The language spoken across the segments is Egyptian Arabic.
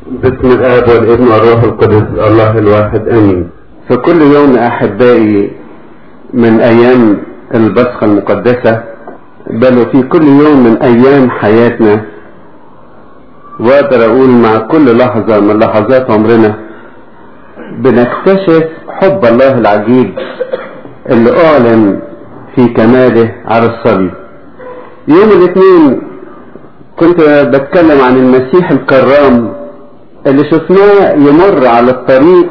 باسم الآب والابن والروح القدس الله الواحد آمين فكل يوم أحبائي من أيام البصخة المقدسة بل وفي كل يوم من أيام حياتنا وأقدر أقول مع كل لحظة من لحظات عمرنا بنكتشف حب الله العجيب اللي أعلن في كماله على الصليب يوم الاثنين كنت بتكلم عن المسيح الكرام اللي شفناه يمر على الطريق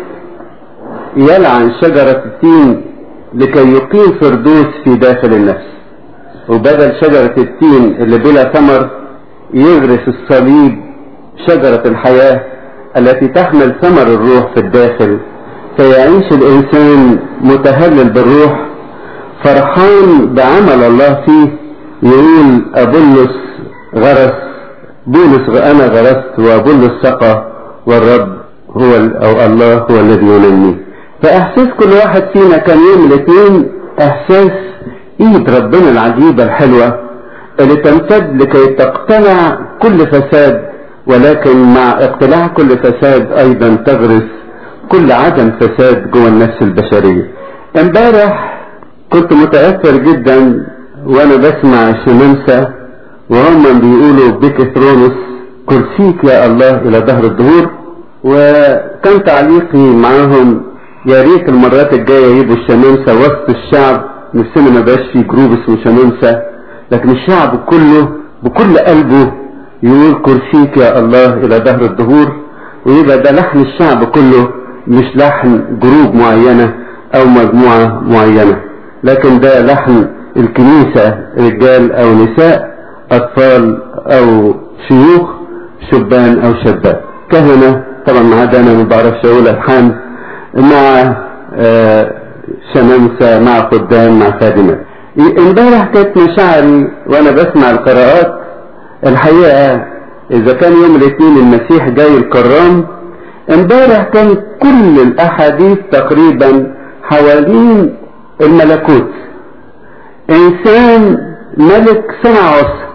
يلعن شجرة التين لكي يقيم فردوس في داخل النفس وبدل شجرة التين اللي بلا ثمر يغرس الصليب شجرة الحياة التي تحمل ثمر الروح في الداخل فيعيش الإنسان متهلل بالروح فرحان بعمل الله فيه يقول أبولس غرس بولس أنا غرست وأبولس سقى والرب هو أو الله هو الذي ينمي فإحساس كل واحد فينا كان يوم الاثنين إحساس إيد ربنا العجيبة الحلوة اللي تمتد لكي تقتلع كل فساد ولكن مع اقتلاع كل فساد أيضا تغرس كل عدم فساد جوه النفس البشرية امبارح كنت متأثر جدا وانا بسمع شمامسة وهم بيقولوا بكثرونس كرسيك يا الله الى ظهر الدهور وكان تعليقي معاهم يا ريت المرات الجاية يجيبوا الشمامسة وسط الشعب نفسنا ما بقاش في جروب اسمه شمامسة لكن الشعب كله بكل قلبه يقول كرسيك يا الله الى ظهر الدهور ويبقى ده لحن الشعب كله مش لحن جروب معينة او مجموعة معينة لكن ده لحن الكنيسة رجال او نساء اطفال او شيوخ شبان او شابات كهنة طبعا ما عدا انا ما بعرفش اقول الحان مع آه شمامسة مع قدام مع خادمات امبارح كانت مشاعري وانا بسمع القراءات الحقيقة اذا كان يوم الاثنين المسيح جاي الكرام امبارح كانت كل الاحاديث تقريبا حوالين الملكوت انسان ملك صنع عصر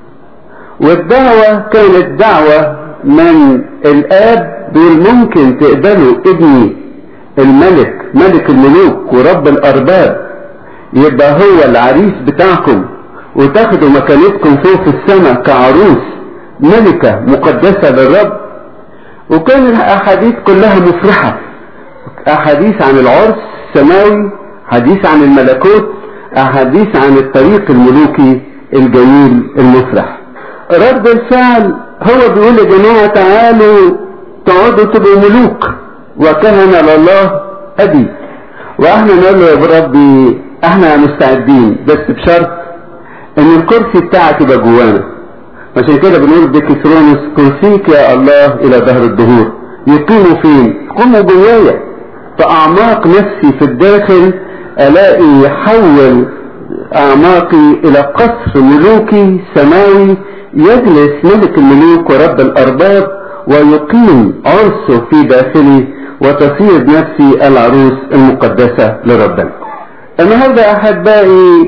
والدعوة كانت دعوة من الاب دول ممكن تقبلوا ابني الملك ملك الملوك ورب الارباب يبقى هو العريس بتاعكم وتاخدوا مكانتكم فوق في السماء كعروس ملكة مقدسة للرب وكان الاحاديث كلها مفرحة احاديث عن العرس السماوي حديث عن الملكوت احاديث عن الطريق الملوكي الجميل المفرح رد الفعل هو بيقول يا جماعة تعالوا تقعدوا تبقوا ملوك وكهنة لله ابي واحنا نقول له يا ربي احنا مستعدين بس بشرط ان الكرسي بتاعك يبقى جوانا عشان كده بنقول بكثرونس كرسيك يا الله الى ظهر الدهور يقيموا فين يقيموا جوايا في اعماق نفسي في الداخل الاقي يحول اعماقي الى قصر ملوكي سماوي يجلس ملك الملوك ورب الارباب ويقيم عرسه في داخلي وتصير نفسي العروس المقدسة لربنا النهاردة احبائي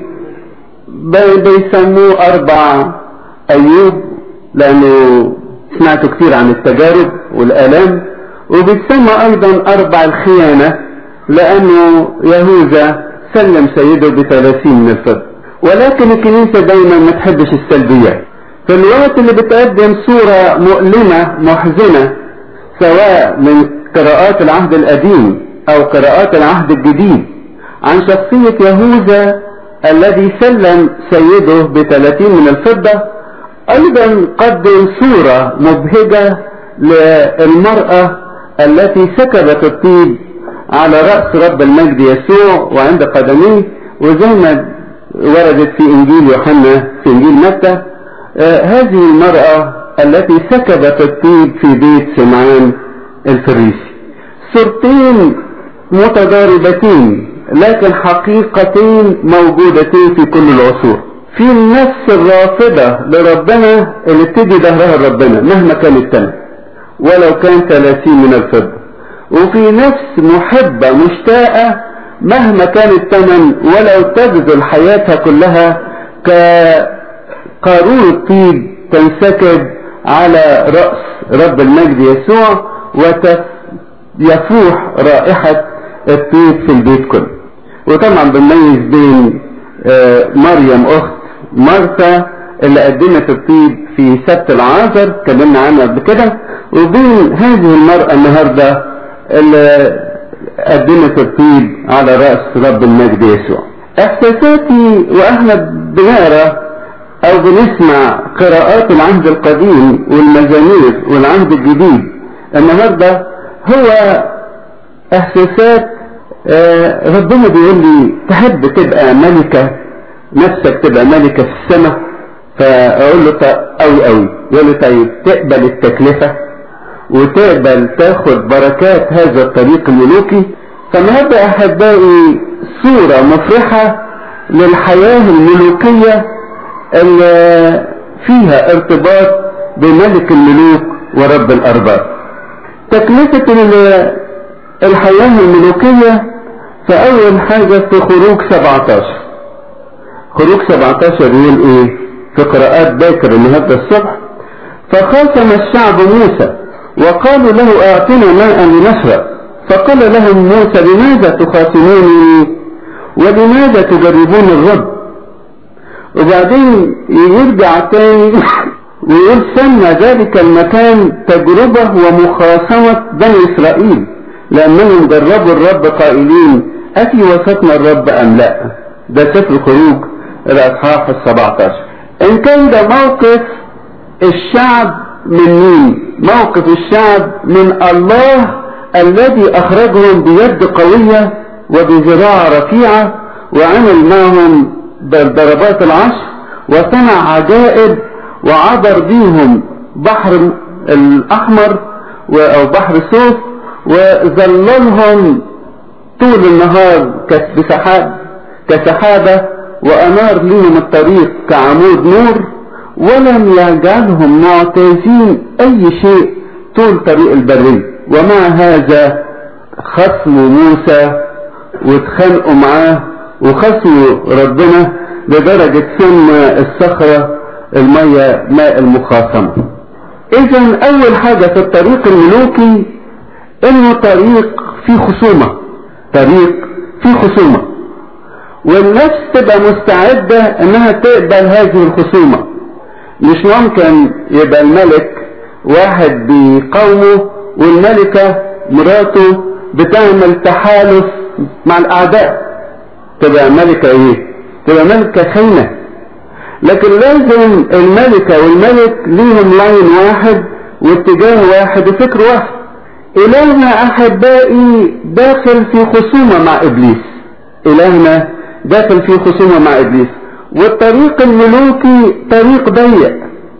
بيسموه اربع ايوب لانه سمعت كتير عن التجارب والالام وبيتسمى ايضا اربع الخيانة لانه يهوذا سلم سيده بثلاثين من الفضة ولكن الكنيسة دايما ما تحبش السلبيات في الوقت اللي بتقدم صورة مؤلمة محزنة سواء من قراءات العهد القديم او قراءات العهد الجديد عن شخصية يهوذا الذي سلم سيده بثلاثين من الفضة ايضا قدم صورة مبهجة للمرأة التي سكبت الطيب على رأس رب المجد يسوع وعند قدميه وزي ما وردت في انجيل يوحنا في انجيل متى آه هذه المرأة التي سكبت الطيب في بيت سمعان الفريسي صورتين متضاربتين لكن حقيقتين موجودتين في كل العصور في النفس الرافضة لربنا اللي بتدي ظهرها لربنا مهما كان الثمن ولو كان 30 من الفضة وفي نفس محبة مشتاقة مهما كان الثمن ولو تبذل حياتها كلها كقارون الطيب تنسكب على رأس رب المجد يسوع ويفوح رائحة الطيب في البيت كله وطبعا بنميز بين مريم اخت مرثا اللي قدمت الطيب في سبت العازر اتكلمنا عنها قبل كده وبين هذه المرأة النهاردة اللي قدمت الطيب على رأس رب المجد يسوع احساساتي واحنا بنقرا او بنسمع قراءات العهد القديم والمزامير والعهد الجديد النهارده هو احساسات آه ربنا بيقول لي تحب تبقى ملكة نفسك تبقى ملكة في السماء فاقول له قوي قوي يقول لي طيب تقبل التكلفة وتقبل تاخد بركات هذا الطريق الملوكي فالنهارده احبائي صورة مفرحة للحياة الملوكية اللي فيها ارتباط بملك الملوك ورب الارباب تكلفة الحياة الملوكية فاول حاجة في خروج 17 خروج 17 يقول ايه في قراءات باكر النهارده الصبح فخاصم الشعب موسى وقالوا له اعطنا ماء لنشرب فقال لهم موسى لماذا تخاصموني ولماذا تجربون الرب وبعدين يرجع تاني ويقول سمى ذلك المكان تجربة ومخاصمة بني إسرائيل لأنهم جربوا الرب قائلين أفي وسطنا الرب أم لا ده سفر الخروج الأصحاح السبعتاشر إن كان ده موقف الشعب من مين موقف الشعب من الله الذي أخرجهم بيد قوية وبذراع رفيعة وعمل معهم ضربات العشر وصنع عجائب وعبر بيهم بحر الأحمر أو بحر صوف وظللهم طول النهار كسحاب كسحابة وأنار لهم الطريق كعمود نور ولم يجعلهم معتازين أي شيء طول طريق البرية ومع هذا خصموا موسى واتخانقوا معاه وخصموا ربنا لدرجة سمى الصخرة المية ماء المخاصمة اذا اول حاجة في الطريق الملوكي انه طريق فيه خصومة طريق فيه خصومة والنفس تبقى مستعدة انها تقبل هذه الخصومة مش ممكن يبقى الملك واحد بقومه والملكة مراته بتعمل تحالف مع الاعداء تبقى ملكة ايه تبقى ملكة خاينة لكن لازم الملكة والملك ليهم لاين واحد واتجاه واحد وفكر واحد إلهنا أحبائي داخل في خصومة مع إبليس إلهنا داخل في خصومة مع إبليس والطريق الملوكي طريق ضيق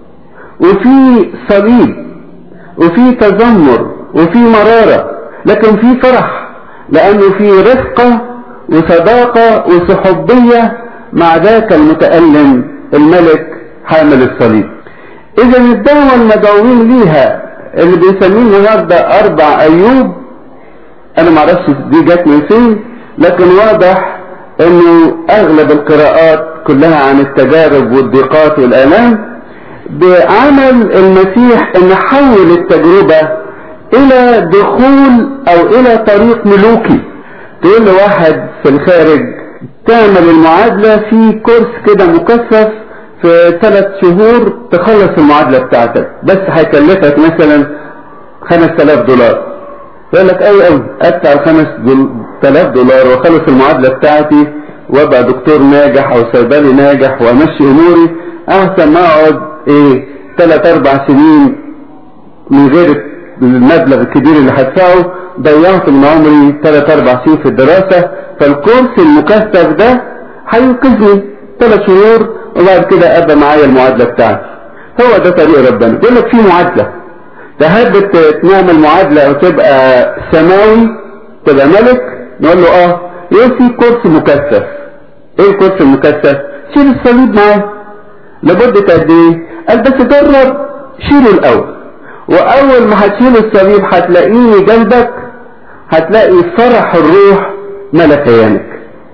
وفي صليب وفي تذمر وفي مرارة لكن في فرح لأنه في رفقة وصداقة وصحوبية مع ذاك المتألم الملك حامل الصليب إذا الدعوة المدعوين ليها اللي بنسميه النهارده أربع أيوب أنا معرفش دي جت من فين لكن واضح إنه أغلب القراءات كلها عن التجارب والضيقات والآلام بعمل المسيح إن حول التجربة إلى دخول أو إلى طريق ملوكي تقول لواحد في الخارج تعمل المعادلة في كورس كده مكثف في ثلاث شهور تخلص المعادلة بتاعتك بس هيكلفك مثلا خمس تلاف دولار يقول لك اي اوي ادفع الخمس دول تلاف دولار واخلص المعادلة بتاعتي وابقى دكتور ناجح او صيدلي ناجح وامشي اموري احسن ما اقعد ايه ثلاث اربع سنين من غير المبلغ الكبير اللي هدفعه ضيعت من عمري ثلاث اربع سنين في الدراسة فالكورس المكثف ده هينقذني ثلاث شهور وبعد كده ابقى معايا المعادلة بتاعتي هو ده طريق ربنا بيقول لك في معادلة تحب تعمل معادلة وتبقى سماوي تبقى ملك نقول له اه يقول في كورس مكثف ايه الكورس المكثف شيل الصليب معاه لمدة قد ايه قال بس جرب شيله الاول واول ما هتشيل الصليب هتلاقيه جنبك هتلاقي فرح الروح ملك عينك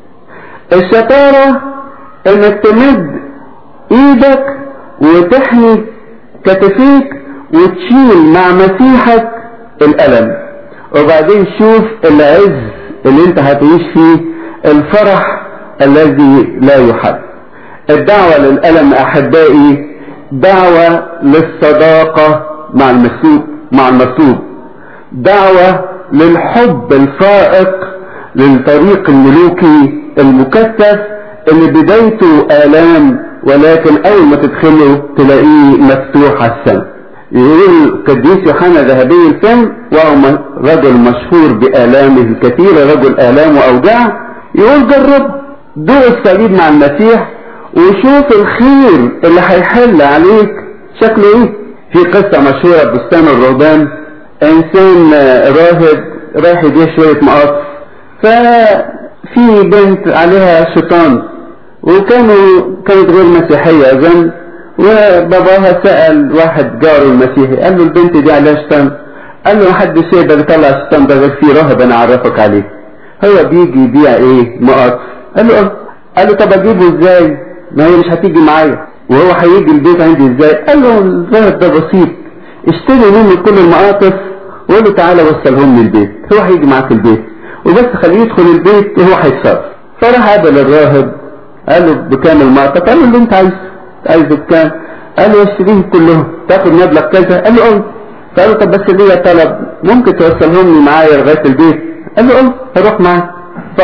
الشطارة انك تمد ايدك وتحني كتفيك وتشيل مع مسيحك الألم وبعدين شوف العز اللي انت هتعيش فيه الفرح الذي لا يحد الدعوة للألم أحبائي دعوة للصداقة مع المسلوب مع المطلوب دعوة للحب الفائق للطريق الملوكي المكثف اللي بدايته آلام ولكن أول ما تدخله تلاقيه مفتوح على السماء يقول قديس يوحنا ذهبي الفم وهو رجل مشهور بآلامه الكثيرة رجل آلام وأوجاع يقول جرب دوق الصليب مع المسيح وشوف الخير اللي هيحل عليك شكله ايه في قصة مشهورة بستان الرهبان انسان راهب رايح يبيع شوية مقاطف ففي بنت عليها شيطان وكانوا كانت غير مسيحية اظن وباباها سأل واحد جاره المسيحي قال له البنت دي عليها شيطان قال له محدش يقدر يطلع الشيطان ده غير في راهب انا اعرفك عليه هو بيجي يبيع ايه مقاطف قال له اه قال له طب اجيبه ازاي ما هي مش هتيجي معايا وهو هيجي البيت عندي ازاي قال له الراهب ده بسيط اشتري مني كل المقاطف وقول له تعالى وصلهم لي البيت هو هيجي معاك البيت وبس خليه يدخل البيت وهو هيتصرف فراح قابل الراهب قال له بكام المقطف قال له اللي انت عايزه عايزه بكام قال له اشتريهم كلهم تاخد مبلغ كذا قال له اه قال له طب بس ليا طلب ممكن توصلهم لي معايا لغايه البيت قال له اه هروح معاك ف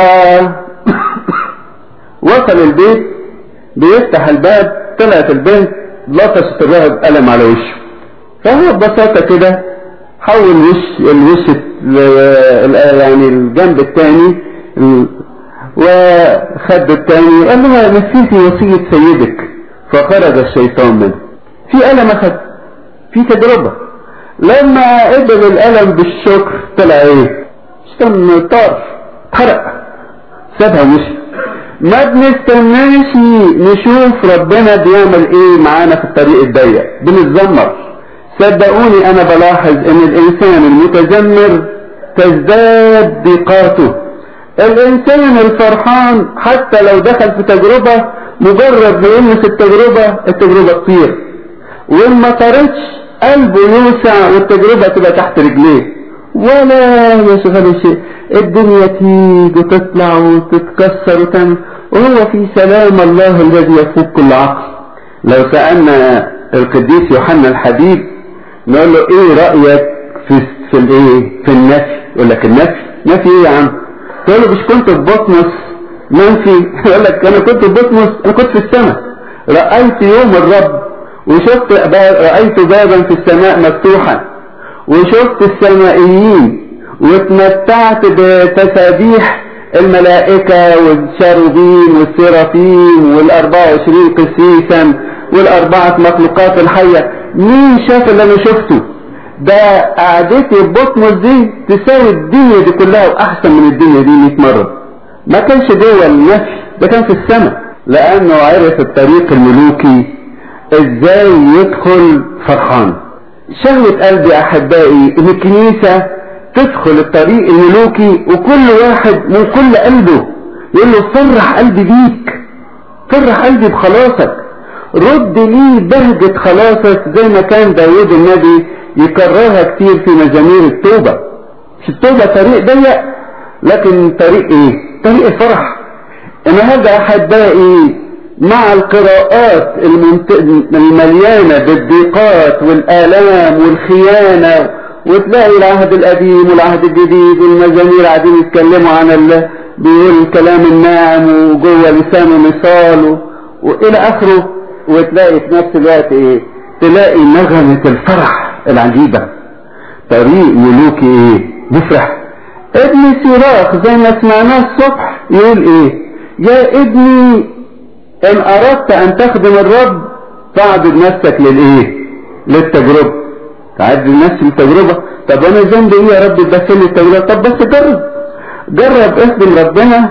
وصل البيت بيفتح الباب طلعت البنت لطشت الراهب قلم على وشه فهو ببساطة كده حول وش الوش يعني الجنب الثاني وخد الثاني قال له نسيتي وصية سيدك فخرج الشيطان منه في ألم أخذ في تجربة لما قبل الألم بالشكر طلع ايه استنى طار حرق سابها ومشي ما بنستناش نشوف ربنا بيعمل ايه معانا في الطريق الضيق بنتذمر صدقوني انا بلاحظ ان الانسان المتذمر تزداد ضيقاته الانسان الفرحان حتى لو دخل في تجربة مجرد ما يلمس التجربة التجربة تطير وان ما طارتش قلبه يوسع والتجربة تبقى تحت رجليه ولا يشغل شيء الدنيا تيجي وتطلع وتتكسر وتعمل وهو في سلام الله الذي يفوق كل عقل لو سألنا القديس يوحنا الحبيب نقول له ايه رأيك في في الايه في النفي يقول لك النفي نفي ايه يا عم تقول له مش كنت في بطمس منفي يقول لك انا كنت في بطمس انا كنت في السماء رأيت يوم الرب وشفت رأيت بابا في السماء مفتوحا وشفت السمائيين واتمتعت بتسابيح الملائكة والشاروبين والسرافين والأربعة وعشرين قسيسا والأربعة مخلوقات الحية مين شاف اللي أنا شفته ده قعدتي بطمس دي تساوي الدنيا دي كلها وأحسن من الدنيا دي 100 مرة ما كانش جوه النفي ده كان في السماء لأنه عرف الطريق الملوكي ازاي يدخل فرحان شهوة قلبي أحبائي إن الكنيسة تدخل الطريق الملوكي وكل واحد من كل قلبه يقول له فرح قلبي بيك فرح قلبي بخلاصك رد لي بهجة خلاصك زي ما كان داود النبي يكررها كتير في مزامير التوبة مش التوبة طريق ضيق لكن طريق ايه طريق الفرح النهارده احبائي مع القراءات المنت... المليانة بالضيقات والآلام والخيانة وتلاقي العهد القديم والعهد الجديد والمزامير قاعدين يتكلموا عن الله بيقول الكلام الناعم وجوه لسانه مثال و... والى اخره وتلاقي في نفس الوقت ايه تلاقي نغمة الفرح العجيبة طريق ملوكي ايه مفرح ابني صراخ زي ما سمعناه الصبح يقول ايه يا ابني ان اردت ان تخدم الرب فاعبد نفسك للايه للتجربة تعبد نفسي للتجربة طب انا ذنبي ايه يا رب تدخل لي التجربة طب بس جرب جرب اخدم ربنا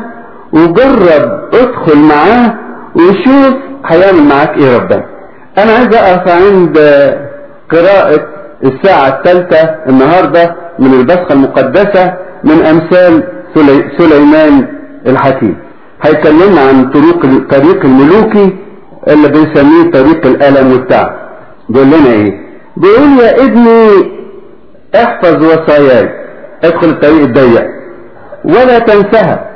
وجرب ادخل معاه وشوف هيعمل معاك ايه ربنا انا عايز اقف عند قراءة الساعة الثالثة النهاردة من البسخة المقدسة من امثال سلي... سليمان الحكيم هيكلمنا عن طريق الطريق الملوكي اللي بنسميه طريق الالم والتعب بيقول لنا ايه بيقول يا ابني احفظ وصاياي ادخل الطريق الضيق ولا تنسها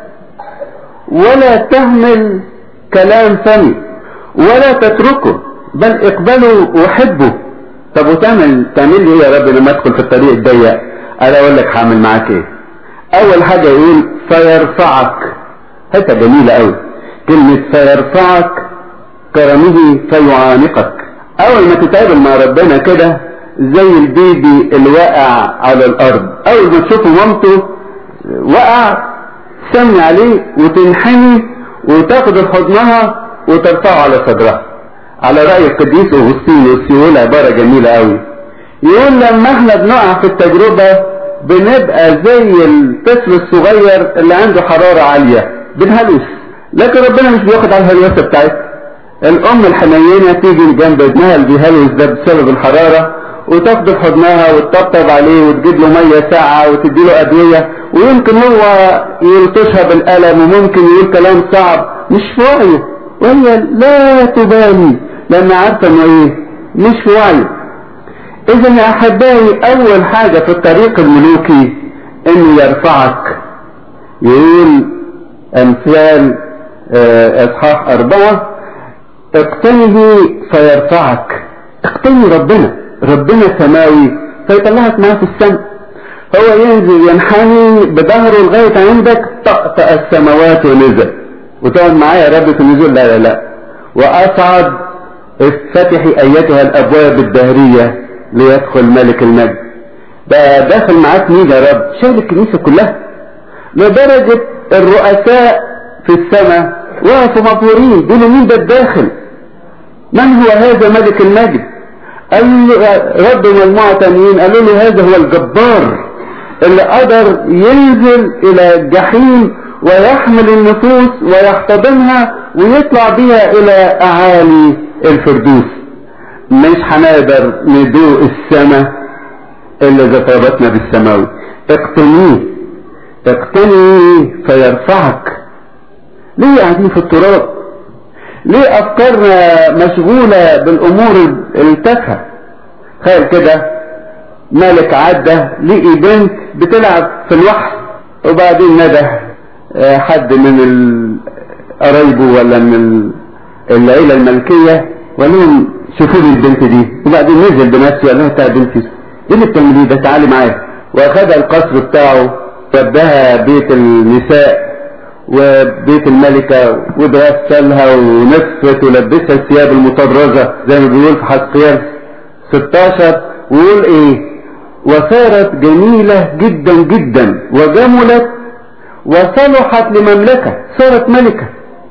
ولا تهمل كلام فمي ولا تتركه بل اقبله وحبه طب وتعمل تعمل لي ايه يا رب لما ادخل في الطريق الضيق انا اقول لك هعمل معاك ايه اول حاجه يقول فيرفعك حته جميله قوي كلمه فيرفعك كرمه فيعانقك اول ما تتقابل مع ربنا كده زي البيبي اللي واقع على الارض اول ما تشوفه مامته وقع تسمي عليه وتنحني وتاخد حضنها وترفعه على صدرها على رأي القديس أغسطينوس يقول عبارة جميلة قوي يقول لما احنا بنقع في التجربة بنبقى زي الطفل الصغير اللي عنده حرارة عالية بنهلوس لكن ربنا مش بياخد على الهلوسة بتاعتها الأم الحنينة تيجي جنب ابنها اللي بيهلوس ده بسبب الحرارة وتاخده في حضنها وتطبطب عليه وتجيب له ميه ساقعه وتدي له ادويه ويمكن هو يلطشها بالقلم وممكن يقول كلام صعب مش في وعيه وهي لا تبالي لان عارفه انه ايه مش في وعيه اذا يا احبائي اول حاجه في الطريق الملوكي انه يرفعك يقول امثال اصحاح اربعه اقتنه فيرفعك اقتني ربنا ربنا سماوي فيطلعك معاه في السماء هو ينزل ينحني بظهره لغاية عندك طقطق السماوات ونزل وتقعد معاه يا رب في النزول لا لا لا وأصعد افتتحي أيتها الأبواب الدهرية ليدخل ملك المجد ده داخل معاك مين يا رب شايل الكنيسة كلها لدرجة الرؤساء في السماء وقفوا مبهورين بيقولوا مين ده الداخل من هو هذا ملك المجد قال رد مجموعة تانيين قالوا له هذا هو الجبار اللي قدر ينزل الى الجحيم ويحمل النفوس ويحتضنها ويطلع بها الى اعالي الفردوس مش هنقدر ندوق السماء الا اذا طابتنا بالسماوي اقتنيه اقتنيه فيرفعك ليه قاعدين في التراب ليه افكارنا مشغولة بالامور التافهة تخيل كده ملك عدى لقي بنت بتلعب في الوحل وبعدين ندى حد من قرايبه ولا من العيلة الملكية وقال لهم شوفوا لي البنت دي وبعدين نزل بنفسه قال لها تعالي بنتي ايه اللي بتعمليه ده تعالي معايا واخدها القصر بتاعه وداها بيت النساء وبيت الملكة وتغسلها ونفت ولبسها الثياب المطرزة زي ما بيقول في حسقيال 16 ويقول ايه وصارت جميلة جدا جدا وجملت وصلحت لمملكة صارت ملكة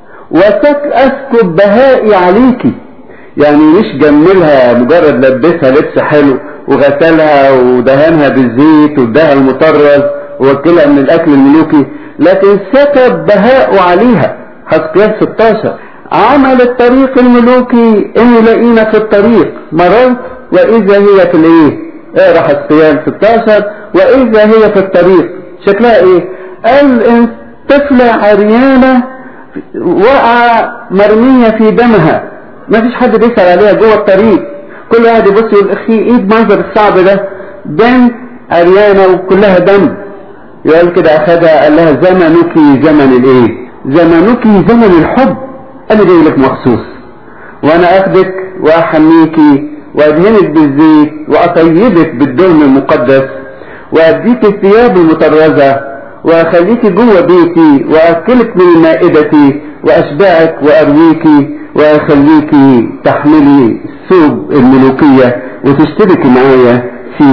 وأسكب بهائي عليكي يعني مش جملها مجرد لبسها لبس حلو وغسلها ودهنها بالزيت واداها المطرز ووكلها من الاكل الملوكي لكن سكب بهاء عليها حسقيال 16 عمل الطريق الملوكي انه لقينا في الطريق مررت واذا هي في الايه اقرا حسقيال 16 واذا هي في الطريق شكلها ايه قال ان طفلة عريانة وقع مرمية في دمها ما فيش حد بيسأل عليها جوه الطريق كل واحد يبص يقول اخي ايه المنظر الصعب ده بنت عريانة وكلها دم يقول كده اخدها قال لها زمنك زمن الايه زمنك زمن الحب انا جاي لك مخصوص وانا اخدك واحميكي وادهنك بالزيت واطيبك بالدهن المقدس واديك الثياب المطرزة واخليك جوه بيتي واكلك من مائدتي واشبعك وارويكي واخليك تحملي الثوب الملوكية وتشتركي معايا في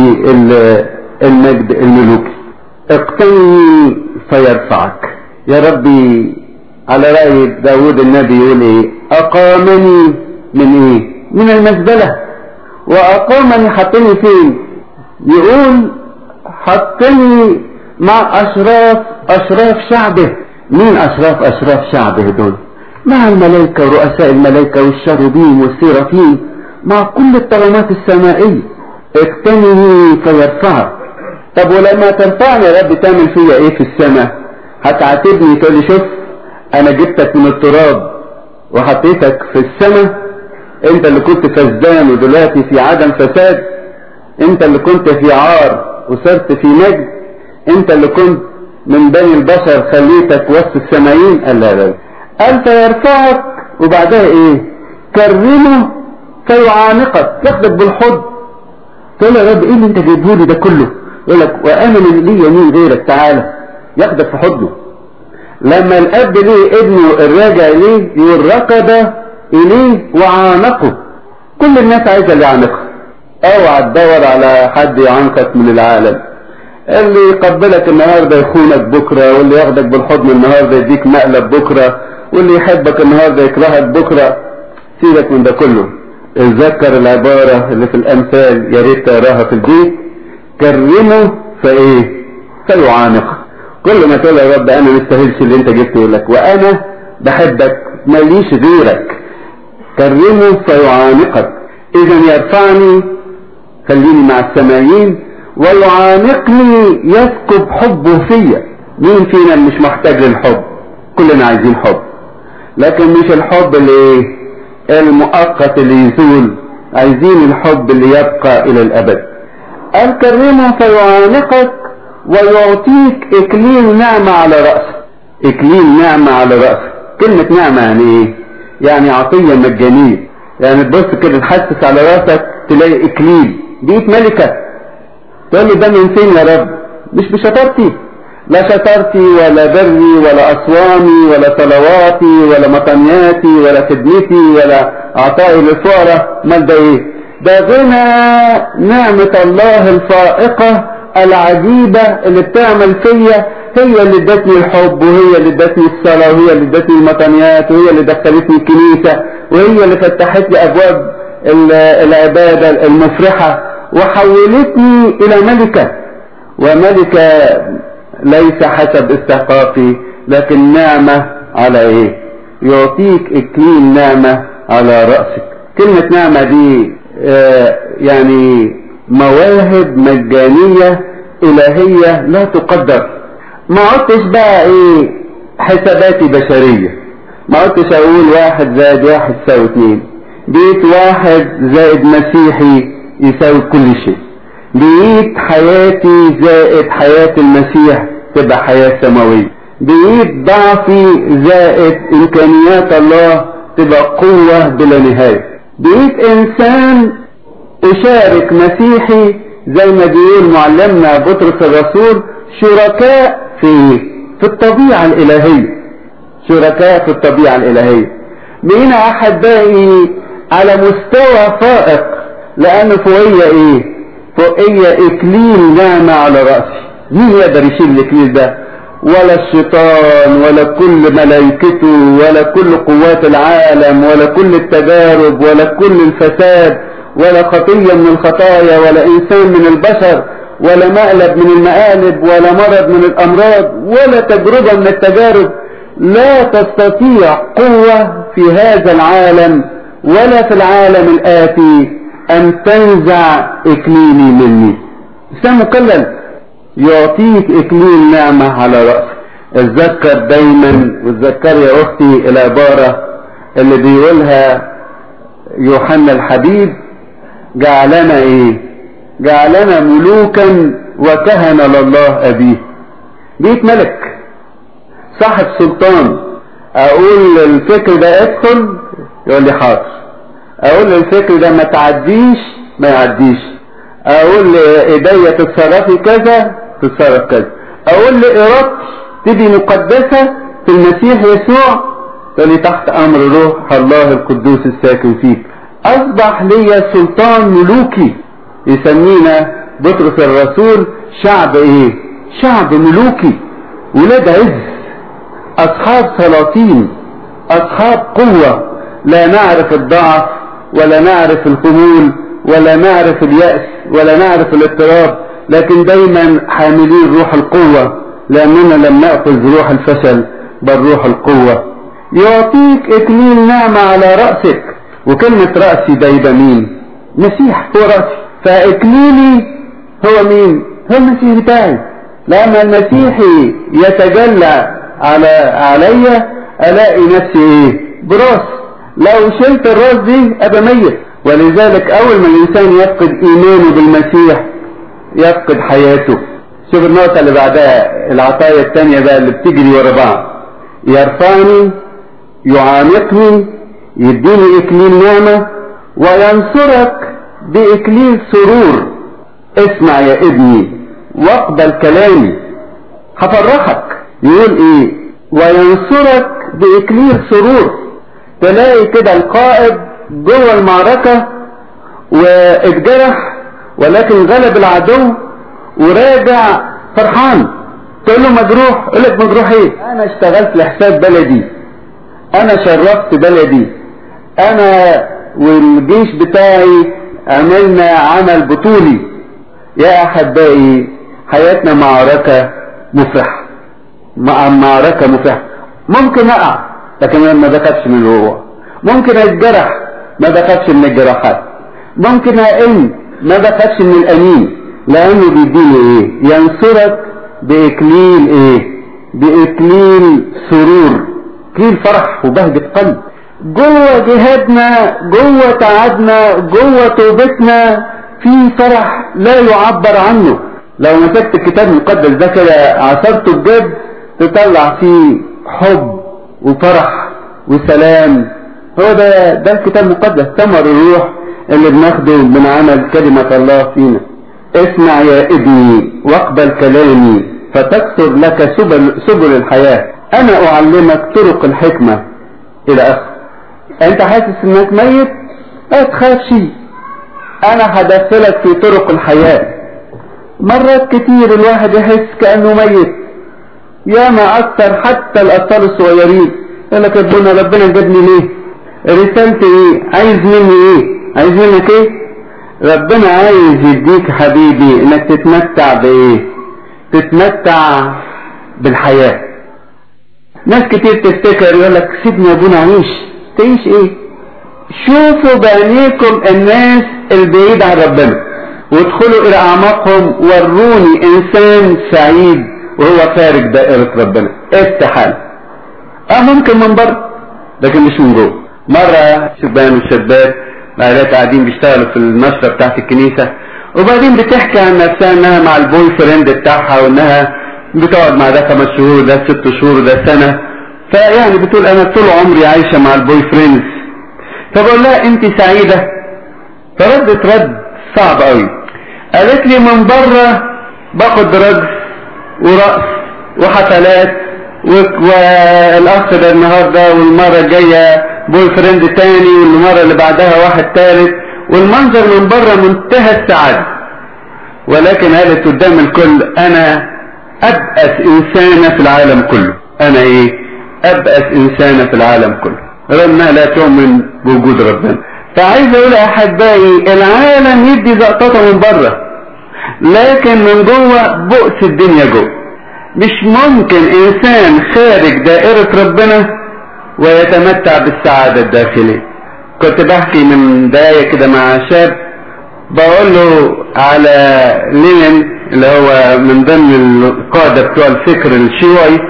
المجد الملوكي اقتني فيرفعك يا ربي على رأي داود النبي يقول ايه اقامني من ايه من المزبلة واقامني حطني فين يقول حطني مع اشراف اشراف شعبه مين اشراف اشراف شعبه دول مع الملائكة ورؤساء الملائكة والشاروبين والسيرافين مع كل الطغمات السمائية اقتنه فيرفعك طب ولما ترفعني يا رب تعمل فيا ايه في السماء هتعاتبني تقول لي شوف انا جبتك من التراب وحطيتك في السماء انت اللي كنت فسدان ودلوقتي في عدم فساد انت اللي كنت في عار وصرت في مجد انت اللي كنت من بني البشر خليتك وسط السمايين قال لا لا قال فيرفعك وبعدها ايه كرمه فيعانقك ياخدك بالحضن تقول له يا رب ايه اللي انت جايبه لي ده كله يقول لك وانا من لي يمين غيرك تعالى ياخدك في حضنه لما الاب ليه ابنه الراجع اليه يقول ركض اليه وعانقه كل الناس عايزه اللي يعانقها اوعى تدور على حد يعانقك من العالم اللي يقبلك النهارده يخونك بكره واللي ياخدك بالحضن النهارده يديك مقلب بكره واللي يحبك النهارده يكرهك بكره سيبك من ده كله اتذكر العباره اللي في الامثال يا ريت تقراها في البيت كرمه فايه فيعانقك كل ما تقول يا رب انا مستاهلش اللي انت جبته يقول لك وانا بحبك ماليش غيرك كرمه فيعانقك اذا يرفعني خليني مع السمايين ويعانقني يسكب حبه فيا مين فينا مش محتاج للحب كلنا عايزين حب لكن مش الحب اللي المؤقت اللي يزول عايزين الحب اللي يبقى الى الابد قال كرمه فيعانقك ويعطيك اكليل نعمة على رأسك اكليل نعمة على رأسك كلمة نعمة يعني ايه يعني عطية مجانية يعني تبص كده تحسس على راسك تلاقي اكليل بقيت ملكة تقول لي ده من فين يا رب مش بشطارتي لا شطارتي ولا بري ولا اصوامي ولا صلواتي ولا مطنياتي ولا خدمتي ولا عطائي للفقراء امال ده ايه ده غنى نعمة الله الفائقة العجيبة اللي بتعمل فيا هي اللي ادتني الحب وهي اللي ادتني الصلاة وهي اللي ادتني المطنيات وهي اللي دخلتني الكنيسة وهي اللي فتحت لي ابواب العبادة المفرحة وحولتني الى ملكة وملكة ليس حسب استحقاقي لكن نعمة على ايه يعطيك اكليل نعمة على رأسك كلمة نعمة دي آه يعني مواهب مجانية الهية لا تقدر ما عدتش بقى ايه حساباتي بشرية ما عدتش اقول واحد زائد واحد يساوي اتنين بقيت واحد زائد مسيحي يساوي كل شيء بقيت حياتي زائد حياة المسيح تبقى حياة سماوية بقيت ضعفي زائد امكانيات الله تبقى قوة بلا نهاية بقيت انسان اشارك مسيحي زي ما بيقول معلمنا بطرس الرسول شركاء في في الطبيعة الالهية شركاء في الطبيعة الالهية بقينا احبائي على مستوى فائق لان فوقية ايه فوقية اكليل نعمة على رأسي مين يقدر يشيل الاكليل ده ولا الشيطان ولا كل ملائكته ولا كل قوات العالم ولا كل التجارب ولا كل الفساد ولا خطية من الخطايا ولا انسان من البشر ولا مقلب من المقالب ولا مرض من الامراض ولا تجربة من التجارب لا تستطيع قوة في هذا العالم ولا في العالم الآتي أن تنزع إكليلي مني إنسان مكلل يعطيك إكليل نعمة على رأسك اتذكر دايما وتذكر يا أختي العبارة اللي بيقولها يوحنا الحبيب جعلنا إيه جعلنا ملوكا وكهنة لله أبيه بيت ملك صاحب سلطان اقول الفكر ده ادخل يقول لي حاضر اقول الفكر ده ما تعديش ما يعديش اقول ايديا تتصرفي كذا تتصرف كذا اقول لارادتي تبقي مقدسة في المسيح يسوع تقول لي تحت امر روح الله القدوس الساكن فيك اصبح لي سلطان ملوكي يسمينا بطرس الرسول شعب ايه شعب ملوكي ولاد عز اصحاب سلاطين اصحاب قوة لا نعرف الضعف ولا نعرف الخمول ولا نعرف اليأس ولا نعرف الاضطراب لكن دايما حاملين روح القوة لاننا لم نأخذ روح الفشل بل روح القوة يعطيك اكليل نعمة على رأسك وكلمة رأسي ده يبقى مين مسيح هو رأسي فاكليلي هو مين هو المسيح بتاعي لما المسيحي يتجلى على عليا الاقي نفسي ايه براس لو شلت الراس دي ابقى ميت ولذلك اول ما الانسان يفقد ايمانه بالمسيح يفقد حياته شوف النقطة اللي بعدها العطايا التانية بقى اللي بتجري ورا بعض يرفعني يعانقني يديني اكليل نعمة وينصرك باكليل سرور اسمع يا ابني واقبل كلامي هفرحك يقول ايه وينصرك باكليل سرور تلاقي كده القائد جوه المعركة واتجرح ولكن غلب العدو وراجع فرحان تقول له مجروح يقول لك مجروح ايه انا اشتغلت لحساب بلدي انا شرفت بلدي انا والجيش بتاعي عملنا عمل بطولي يا احبائي حياتنا معركة مفرحة مع معركة مفرحة ممكن اقع لكن ما بخافش من الوقوع ممكن اتجرح ما بخافش من الجراحات ممكن اقل ما بخافش من الامين لانه بيديني ايه ينصرك باكليل ايه باكليل سرور اكليل فرح وبهجة قلب جوه جهادنا جوه تعبنا جوه توبتنا في فرح لا يعبر عنه لو مسكت الكتاب المقدس ده كده عصرته بجد تطلع فيه حب وفرح وسلام هو ده ده الكتاب المقدس ثمر الروح اللي بناخده من عمل كلمة الله فينا اسمع يا ابني واقبل كلامي فتكثر لك سبل, سبل الحياة انا اعلمك طرق الحكمة الى اخر انت حاسس انك ميت لا تخافش انا هدخلك في طرق الحياة مرات كتير الواحد يحس كأنه ميت ياما اكتر حتى الاطفال الصغيرين يقول لك ربنا ربنا جابني ليه رسالتي ايه عايز مني ايه عايز منك ايه ربنا عايز يديك حبيبي انك تتمتع بايه تتمتع بالحياة ناس كتير تفتكر يقول لك سيبني يا ابونا عيش تعيش ايه شوفوا بعينيكم الناس البعيد عن ربنا وادخلوا الى اعماقهم وروني انسان سعيد وهو خارج دائرة ربنا استحال اه ممكن من بره لكن مش من جوه مرة شبان وشابات بعدها قاعدين بيشتغلوا في النشرة بتاعت الكنيسة وبعدين بتحكي عن نفسها انها مع البوي فريند بتاعها وانها بتقعد مع ده خمس شهور ده ست شهور ده سنة فيعني بتقول انا طول عمري عايشة مع البوي فريندز فبقول لها انت سعيدة فردت رد صعب قوي قالت لي من بره باخد رقص ورقص وحفلات والاخ ده النهارده والمره الجايه بوي فريند تاني والمره اللي بعدها واحد تالت والمنظر من بره منتهى السعاده ولكن قالت قدام الكل انا ابأس انسانه في العالم كله انا ايه ابأس انسانه في العالم كله رغم انها لا تؤمن بوجود ربنا فعايز اقول يا احبائي العالم يدي زقطته من بره لكن من جوه بؤس الدنيا جوه مش ممكن انسان خارج دائرة ربنا ويتمتع بالسعادة الداخلية كنت بحكي من دقايق كده مع شاب بقول له على لينين اللي هو من ضمن القادة بتوع الفكر الشيوعي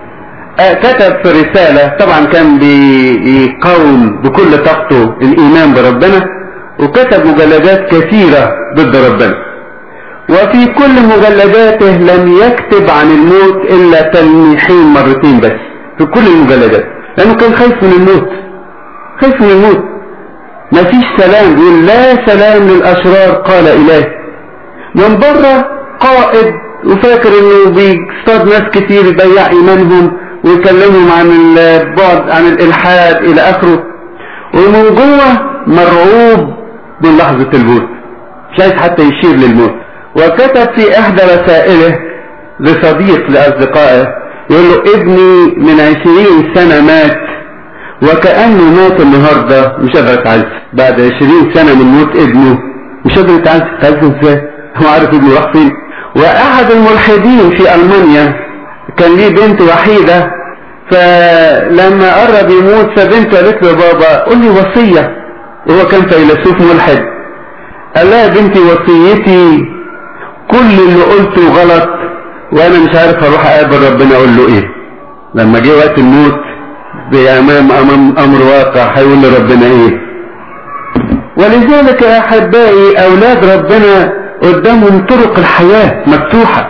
كتب في رسالة طبعا كان بيقاوم بكل طاقته الإيمان بربنا وكتب مجلدات كثيرة ضد ربنا وفي كل مجلداته لم يكتب عن الموت إلا تلميحين مرتين بس في كل المجلدات لأنه كان خايف من الموت خايف من الموت ما فيش سلام يقول لا سلام للأشرار قال إله من بره قائد وفاكر انه بيصطاد ناس كتير يضيع ايمانهم ويكلمهم عن البعد عن الالحاد الى اخره ومن جوه مرعوب من لحظة الموت مش عايز حتى يشير للموت وكتب في احدى رسائله لصديق لاصدقائه يقول له ابني من عشرين سنة مات وكأنه مات النهاردة مش قادر يتعزى بعد عشرين سنة من موت ابنه مش قادر يتعزى يتعزى ازاي هو عارف ابنه راح فين واحد الملحدين في المانيا كان ليه بنت وحيدة فلما قرب يموت فبنته قالت له بابا قول لي وصية وهو كان فيلسوف ملحد قال لها بنتي وصيتي كل اللي قلته غلط وانا مش عارف اروح اقابل ربنا اقول له ايه لما جه وقت الموت بامام امام امر واقع هيقول لربنا ايه ولذلك يا احبائي اولاد ربنا قدامهم طرق الحياة مفتوحة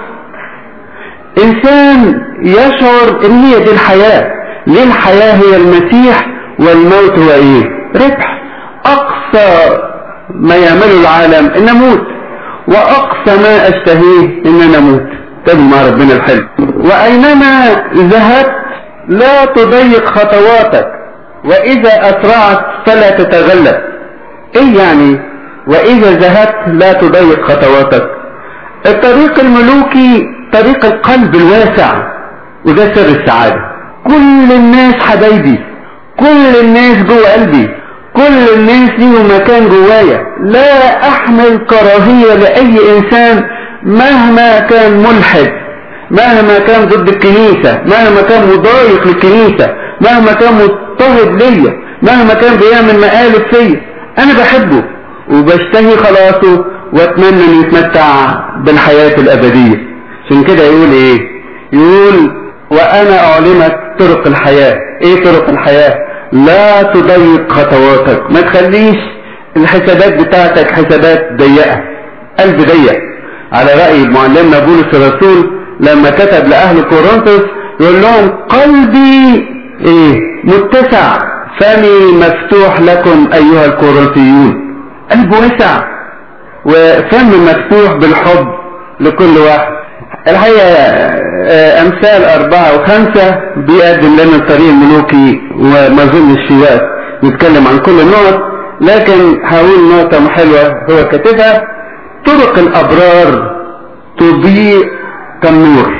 انسان يشعر ان هي دي الحياة ليه الحياة هي المسيح والموت هو ايه ربح اقصى ما يعمله العالم ان اموت واقصى ما اشتهيه ان انا اموت تابع مع ربنا الحلو واينما ذهبت لا تضيق خطواتك واذا اسرعت فلا تتغلب ايه يعني واذا ذهبت لا تضيق خطواتك الطريق الملوكي طريق القلب الواسع وده سر السعادة كل الناس حبايبي كل الناس جوه قلبي كل الناس ليهم مكان جوايا لا احمل كراهية لاي انسان مهما كان ملحد مهما كان ضد الكنيسة مهما كان مضايق للكنيسة مهما كان مضطهد ليا مهما كان بيعمل مقالب فيا انا بحبه وبشتهي خلاصه واتمنى ان يتمتع بالحياة الابدية عشان كده يقول ايه يقول وانا اعلمك طرق الحياة ايه طرق الحياة لا تضيق خطواتك ما تخليش الحسابات بتاعتك حسابات ضيقة قلب ضيق على رأي معلمنا بولس الرسول لما كتب لأهل كورنثوس يقول لهم قلبي ايه متسع فمي مفتوح لكم ايها الكورنثيون قلب واسع وفم مفتوح بالحب لكل واحد الحقيقة امثال اربعة وخمسة بيقدم لنا الطريق الملوكي وما اظنش في وقت نتكلم عن كل النقط لكن هقول نقطة حلوة هو كاتبها طرق الابرار تضيء كالنور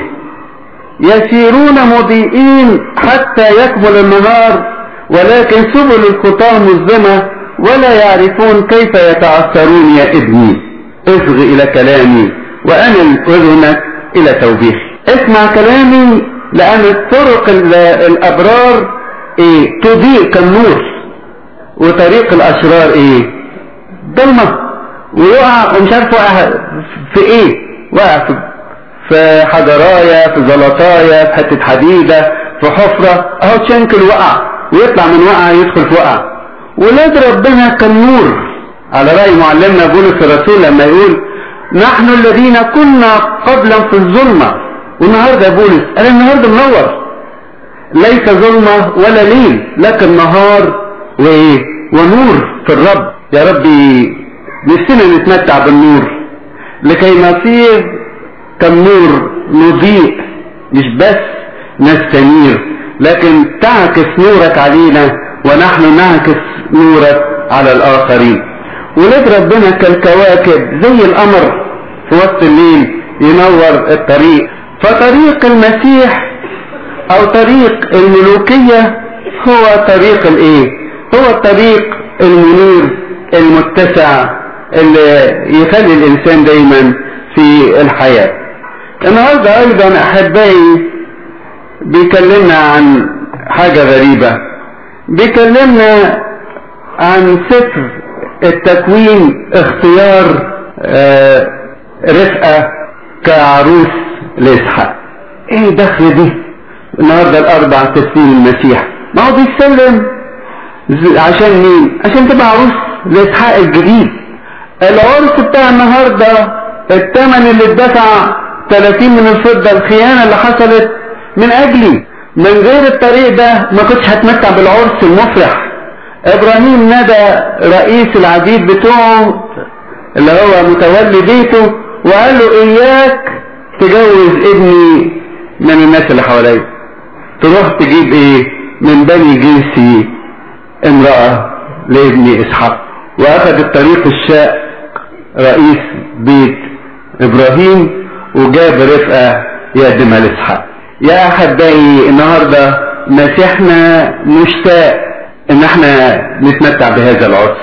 يسيرون مضيئين حتى يكمل النهار ولكن سبل الخطاه مظلمة ولا يعرفون كيف يتعثرون يا ابني اصغ الى كلامي وانا اذنك الى توبيخي اسمع كلامي لان طرق الابرار ايه تضيء كالنور وطريق الاشرار ايه ضلمة ويقع ومش عارف وقع في ايه وقع في في حجراية في زلطاية في حتة حديدة في حفرة اهو تشنكل وقع ويطلع من وقع يدخل في وقع ولاد ربنا كالنور على رأي معلمنا بولس الرسول لما يقول نحن الذين كنا قبلا في الظلمة والنهاردة بولس قال النهاردة منور ليس ظلمة ولا ليل لكن نهار وايه ونور في الرب يا ربي نفسنا نتمتع بالنور لكي نصير كالنور نضيء مش بس نستنير لكن تعكس نورك علينا ونحن نعكس نورك على الآخرين ولاد ربنا كالكواكب زي القمر في وسط الليل ينور الطريق فطريق المسيح او طريق الملوكية هو طريق الايه هو الطريق المنير المتسع اللي يخلي الانسان دايما في الحياة النهاردة ايضا احبائي بيكلمنا عن حاجة غريبة بيكلمنا عن سفر التكوين اختيار آه رفقة كعروس لإسحاق ايه دخل دي النهاردة الاربع تسليم المسيح ما هو بيتسلم عشان مين عشان تبقى عروس لإسحاق الجديد العرس بتاع النهاردة الثمن اللي اتدفع 30 من الفضة الخيانة اللي حصلت من اجلي من غير الطريق ده ما كنتش هتمتع بالعرس المفرح ابراهيم نادى رئيس العبيد بتوعه اللي هو متولي بيته وقال له اياك تجوز ابني من الناس اللي حواليا تروح تجيب ايه من بني جنسي امرأة لابني اسحاق واخذ الطريق الشاق رئيس بيت ابراهيم وجاب رفقة يقدمها لاسحاق يا احبائي النهاردة مسيحنا مشتاق ان احنا نتمتع بهذا العرس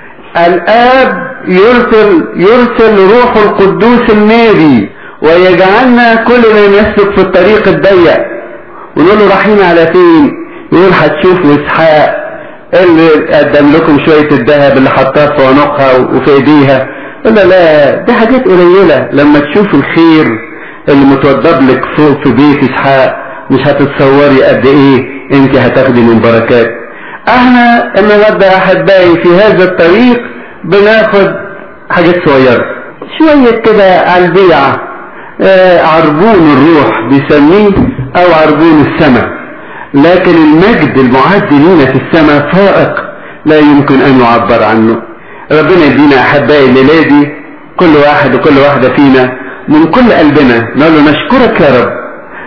الاب يرسل يرسل روح القدوس الناري ويجعلنا كلنا نسلك في الطريق الضيق ونقول له رايحين على فين يقول هتشوفوا اسحاق اللي قدم لكم شوية الذهب اللي حطاه في عنقها وفي ايديها لا لا دي حاجات قليلة لما تشوفوا الخير اللي متوضب لك فوق في بيت اسحاق مش هتتصوري قد ايه انت هتاخدي من بركات احنا النهارده احبائي في هذا الطريق بناخد حاجات صغيرة شوية كده على البيعة آه عربون الروح بيسميه او عربون السماء لكن المجد المعد لينا في السماء فائق لا يمكن ان يعبر عنه ربنا يدينا احبائي الليله دي كل واحد وكل واحده فينا من كل قلبنا نقول له نشكرك يا رب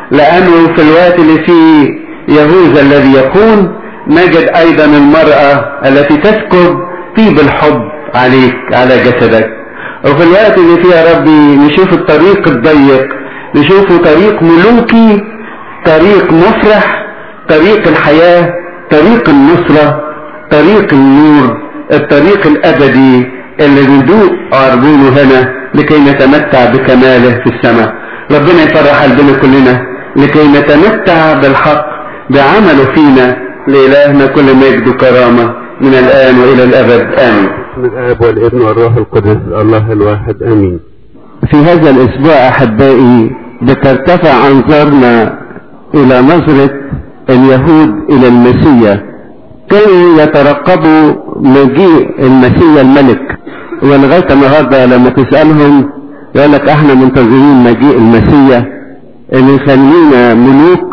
لانه في الوقت اللي فيه يهوذا الذي يكون نجد ايضا المراه التي تسكب طيب الحب عليك على جسدك وفي الوقت اللي فيه يا ربي نشوف الطريق الضيق نشوفه طريق ملوكي طريق مفرح طريق الحياة طريق النصرة طريق النور الطريق الأبدي اللي بندوق عربونه هنا لكي نتمتع بكماله في السماء ربنا يفرح قلبنا كلنا لكي نتمتع بالحق بعمله فينا لإلهنا كل مجد وكرامة من الآن وإلى الأبد آمين باسم الآب والابن والروح القدس الله الواحد آمين في هذا الأسبوع أحبائي بترتفع أنظارنا إلى نظرة اليهود إلى المسيا كانوا يترقبوا مجيء المسيا الملك ولغاية النهاردة لما تسألهم يقول لك احنا منتظرين مجيء المسيا اللي يخلينا ملوك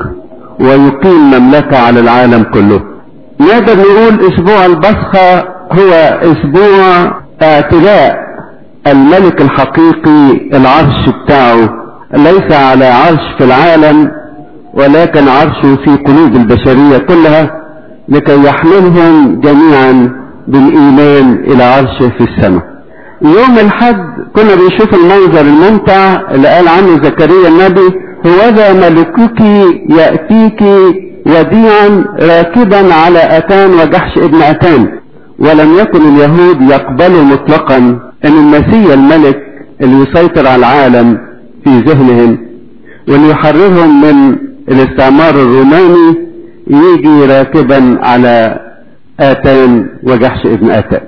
ويقيم مملكة على العالم كله نقدر نقول اسبوع البصخة هو اسبوع اعتلاء الملك الحقيقي العرش بتاعه ليس على عرش في العالم ولكن عرشه في قلوب البشرية كلها لكي يحملهم جميعا بالإيمان إلى عرشه في السماء يوم الحد كنا بنشوف المنظر الممتع اللي قال عنه زكريا النبي هوذا ملكك يأتيك وديعا راكبا على أتان وجحش ابن أتان ولم يكن اليهود يقبلوا مطلقا ان المسيح الملك اللي يسيطر على العالم في ذهنهم واللي يحررهم من الاستعمار الروماني يجي راكبا على آتان وجحش ابن آتان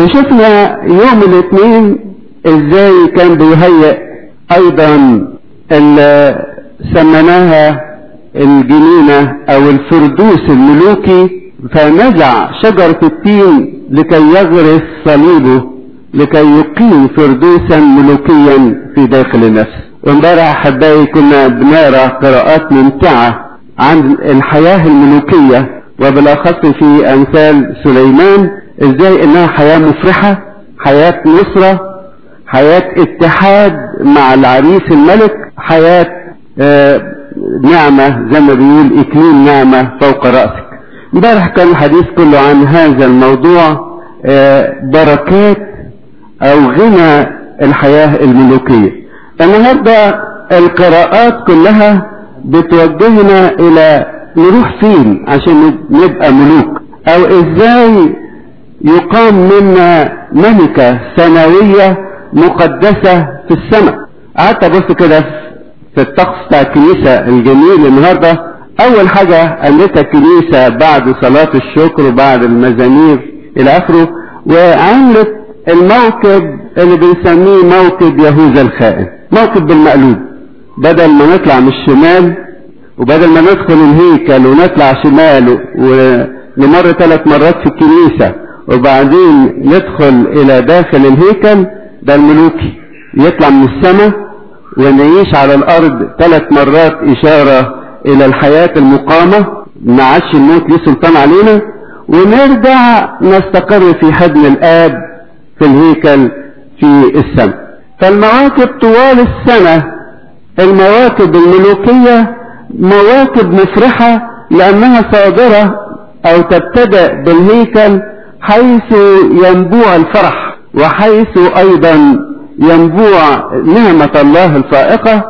وشفنا يوم الاثنين ازاي كان بيهيئ ايضا اللي سميناها الجنينة او الفردوس الملوكي فنزع شجرة التين لكي يغرس صليبه لكي يقيم فردوسا ملوكيا في داخل النفس وامبارح احبائي كنا بنقرا قراءات ممتعه عن الحياه الملوكيه وبالاخص في امثال سليمان ازاي انها حياه مفرحه حياه نصره حياه اتحاد مع العريس الملك حياه آه نعمه زي ما بيقول اكليل نعمه فوق راسك امبارح كان الحديث كله عن هذا الموضوع آه بركات او غنى الحياة الملوكية النهاردة القراءات كلها بتوجهنا الى نروح فين عشان نبقى ملوك او ازاي يقام منا ملكة سماوية مقدسة في السماء قعدت ابص كده في الطقس بتاع الكنيسة الجميل النهاردة اول حاجة قامتها الكنيسة بعد صلاة الشكر وبعد المزامير الى اخره وعملت الموكب اللي بنسميه موكب يهوذا الخائن موكب بالمقلوب بدل ما نطلع من الشمال وبدل ما ندخل الهيكل ونطلع شمال ونمر ثلاث مرات في الكنيسة وبعدين ندخل الى داخل الهيكل ده الملوكي يطلع من السماء ونعيش على الارض ثلاث مرات اشارة الى الحياة المقامة ما عادش الموت ليه سلطان علينا ونرجع نستقر في حضن الاب في الهيكل في السماء فالمواكب طوال السنة المواكب الملوكية مواكب مفرحة لأنها صادرة أو تبتدأ بالهيكل حيث ينبوع الفرح وحيث أيضا ينبوع نعمة الله الفائقة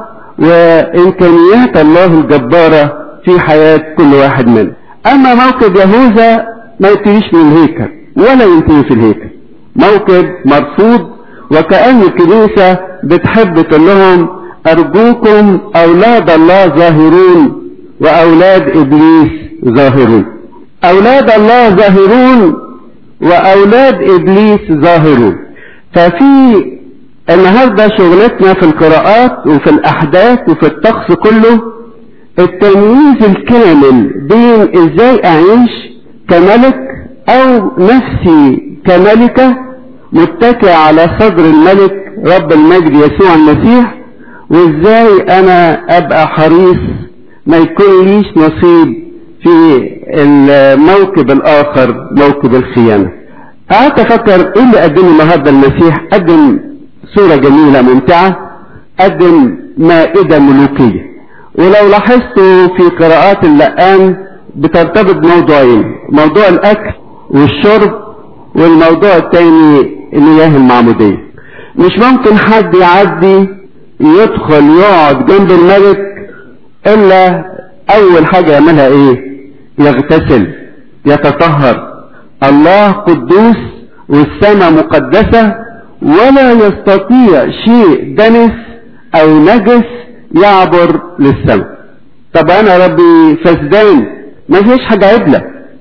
وإمكانيات الله الجبارة في حياة كل واحد منا أما موكب يهوذا ما ينتهيش من الهيكل ولا ينتهي في الهيكل موكب مرفوض وكأن الكنيسة بتحب تقول لهم أرجوكم أولاد الله ظاهرون وأولاد إبليس ظاهرون أولاد الله ظاهرون وأولاد إبليس ظاهرون ففي النهاردة شغلتنا في القراءات وفي الأحداث وفي الطقس كله التمييز الكامل بين إزاي أعيش كملك أو نفسي كملكة متكئ على صدر الملك رب المجد يسوع المسيح وازاي انا ابقى حريص ما يكون ليش نصيب في الموكب الاخر موكب الخيانة قعدت افكر ايه اللي قدمه النهارده المسيح قدم صورة جميلة ممتعة قدم مائدة ملوكية ولو لاحظتوا في قراءات اللقان بترتبط بموضوعين موضوع الاكل والشرب والموضوع الثاني المياه المعمودية مش ممكن حد يعدي يدخل يقعد جنب الملك الا اول حاجة يعملها ايه يغتسل يتطهر الله قدوس والسماء مقدسة ولا يستطيع شيء دنس او نجس يعبر للسماء طب انا ربي فسدان ما فيش حاجة عدلة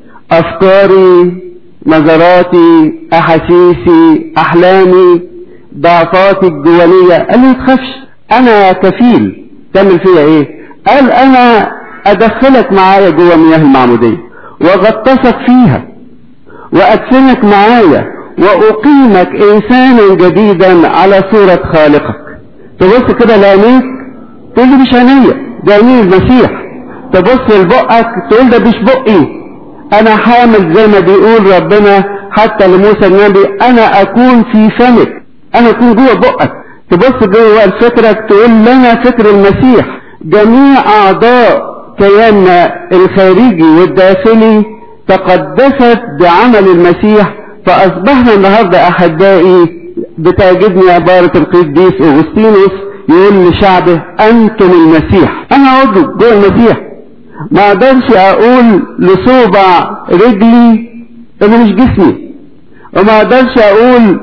افكاري نظراتي احاسيسي احلامي ضعفاتي الجوانية قال لي تخافش انا كفيل تعمل فيا ايه قال انا ادخلك معايا جوه مياه المعمودية واغطسك فيها وادفنك معايا واقيمك انسانا جديدا على صورة خالقك تبص كده لعينيك تقول لي مش عينيا ده عيني المسيح تبص لبقك تقول ده مش بقي انا حامل زي ما بيقول ربنا حتى لموسى النبي انا اكون في فمك انا اكون جوه بقك تبص جوه فكرك تقول لنا فكر المسيح جميع اعضاء كياننا الخارجي والداخلي تقدست بعمل المسيح فاصبحنا النهارده احبائي بتعجبني عبارة القديس اغسطينوس يقول لشعبه انتم المسيح انا عضو جوه المسيح ما اقدرش اقول لصوبع رجلي انه مش جسمي وما اقدرش اقول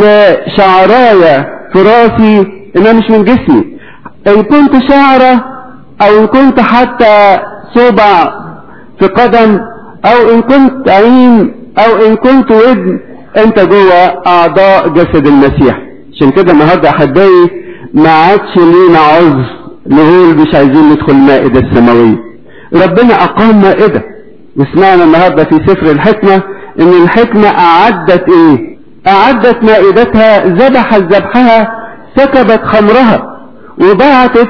لشعرايا في راسي انها مش من جسمي ان كنت شعرة او ان كنت حتى صوبع في قدم او ان كنت عين او ان كنت ودن انت جوه اعضاء جسد المسيح عشان كده النهارده احبائي ما عادش لينا عذر نقول مش عايزين ندخل المائدة السماوية ربنا اقام مائدة وسمعنا النهاردة في سفر الحكمة ان الحكمة اعدت ايه اعدت مائدتها ذبحت ذبحها سكبت خمرها وبعتت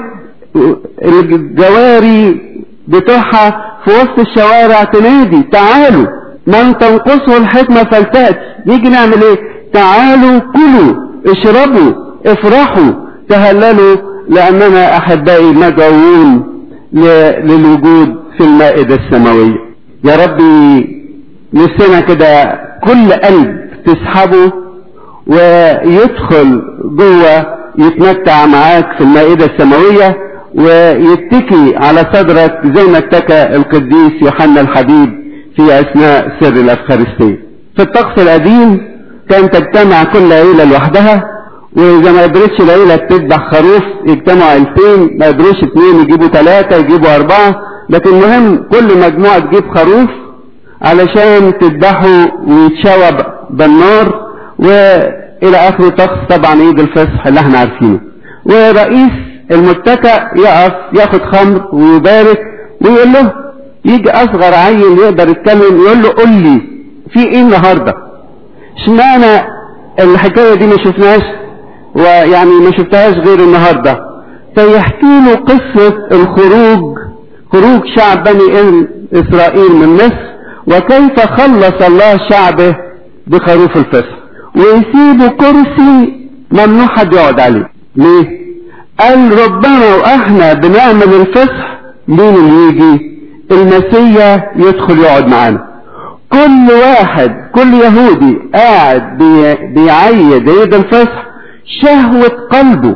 الجواري بتوعها في وسط الشوارع تنادي تعالوا من تنقصه الحكمة فلتأتي نيجي نعمل ايه تعالوا كلوا اشربوا افرحوا تهللوا لاننا احبائي مدعوون للوجود في المائدة السماوية يا ربي نفسنا كده كل قلب تسحبه ويدخل جوه يتمتع معاك في المائدة السماوية ويتكي على صدرك زي ما اتكى القديس يوحنا الحبيب في اثناء سر الافخارستية في الطقس القديم كان تجتمع كل عيلة لوحدها واذا ما قدرتش العيلة تذبح خروف يجتمعوا عيلتين ما قدروش اتنين يجيبوا ثلاثة يجيبوا اربعة لكن المهم كل مجموعة تجيب خروف علشان تذبحوا ويتشوى بالنار والى اخر طقس طبعا عيد الفصح اللي احنا عارفينه ورئيس المتكأ يقف ياخد خمر ويبارك ويقول له يجي اصغر عيل يقدر يتكلم يقول له قول لي في ايه النهارده اشمعنى الحكايه دي ما شفناهاش ويعني ما شفتهاش غير النهارده فيحكي له قصه الخروج خروج شعب بني اسرائيل من مصر وكيف خلص الله شعبه بخروف الفصح ويسيبوا كرسي ممنوع حد يقعد عليه ليه قال ربنا واحنا بنعمل الفصح مين اللي يجي المسيا يدخل يقعد معانا كل واحد كل يهودي قاعد بي بيعيد عيد الفصح شهوة قلبه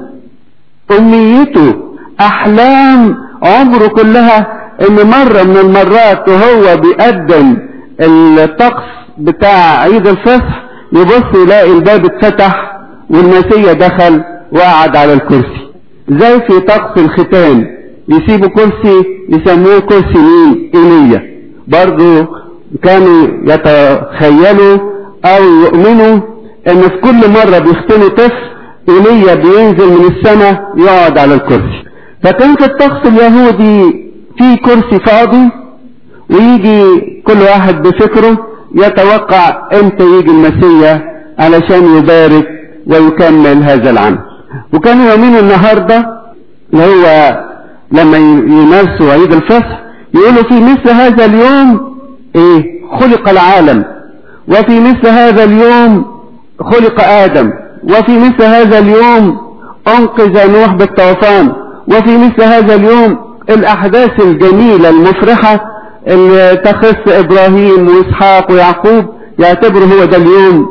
أمنيته أحلام عمره كلها إن مرة من المرات وهو بيقدم الطقس بتاع عيد الفصح يبص يلاقي الباب اتفتح والمسيا دخل وقعد على الكرسي زي في طقس الختان يسيبوا كرسي يسموه كرسي مين ايليا برضو كانوا يتخيلوا او يؤمنوا ان في كل مرة بيختنوا طفل ايليا بينزل من السماء يقعد على الكرسي فكان في الطقس اليهودي في كرسي فاضي ويجي كل واحد بفكره يتوقع امتى يجي المسيا علشان يبارك ويكمل هذا العمل وكانوا يومين النهاردة اللي هو لما يمارسوا عيد الفصح يقولوا في مثل هذا اليوم ايه خلق العالم وفي مثل هذا اليوم خلق آدم وفي مثل هذا اليوم أنقذ نوح بالطوفان وفي مثل هذا اليوم الأحداث الجميلة المفرحة اللي تخص إبراهيم وإسحاق ويعقوب يعتبروا هو ده اليوم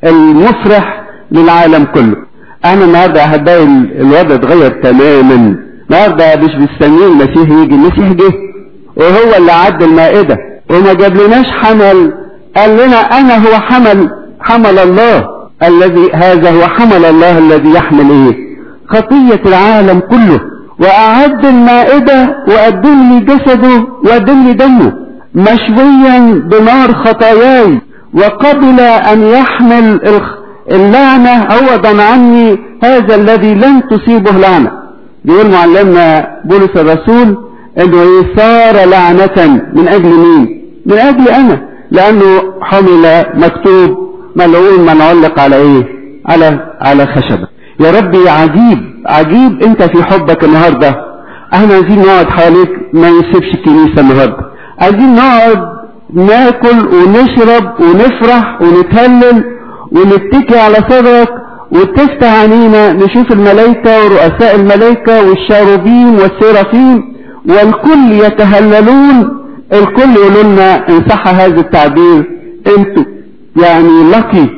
المفرح للعالم كله احنا النهارده احبائي الوضع اتغير تماما النهارده مش مستنيين المسيح يجي المسيح جه وهو اللي عد المائده وما جابلناش حمل قال لنا انا هو حمل حمل الله الذي هذا هو حمل الله الذي يحمل ايه خطيه العالم كله واعد المائده وقدم لي جسده وقدم لي دمه مشويا بنار خطاياي وقبل ان يحمل اللعنة عوضا عني هذا الذي لن تصيبه لعنة بيقول معلمنا بولس الرسول انه صار لعنة من اجل مين من اجل انا لانه حمل مكتوب ملعون من علق على ايه على على خشبة يا ربي عجيب عجيب انت في حبك النهاردة احنا عايزين نقعد حواليك ما يسيبش الكنيسة النهاردة عايزين نقعد ناكل ونشرب ونفرح ونتهلل ونتكي على صدرك وتفتح عينينا نشوف الملائكة ورؤساء الملائكة والشاروبين والسيرافين والكل يتهللون الكل يقولوا لنا ان صح هذا التعبير انتوا يعني لقي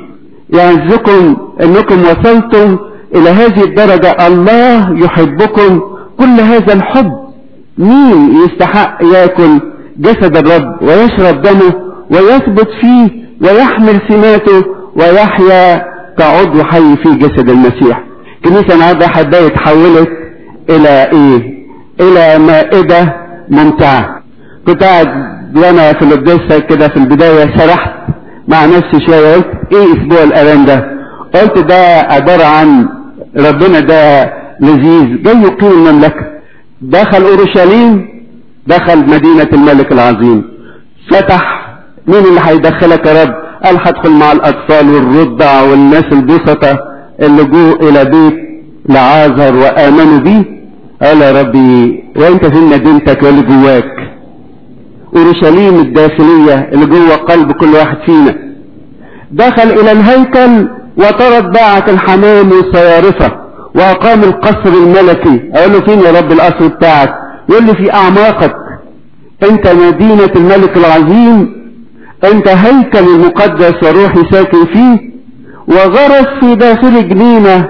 يعزكم انكم وصلتم الى هذه الدرجة الله يحبكم كل هذا الحب مين يستحق ياكل جسد الرب ويشرب دمه ويثبت فيه ويحمل سماته ويحيا كعضو حي في جسد المسيح كنيسة النهارده حباية اتحولت الى ايه الى مائدة ممتعة كنت قاعد وانا في القداسة كده في البداية سرحت مع نفسي شوية قلت ايه اسبوع الالام ده قلت ده عبارة عن ربنا ده لذيذ جاي يقيم المملكة دخل اورشليم دخل مدينة الملك العظيم فتح مين اللي هيدخلك يا رب قال هدخل مع الاطفال والرضع والناس البسطة اللي جو الى بيت لعازر وامنوا بيه قال يا ربي وانت فين مدينتك واللي جواك اورشليم الداخلية اللي جوه قلب كل واحد فينا دخل الى الهيكل وطرد باعة الحمام والصيارفة واقام القصر الملكي اقول له فين يا رب القصر بتاعك يقول لي في اعماقك انت مدينة الملك العظيم انت هيكل المقدس وروحي ساكن فيه وغرس في داخل جنينة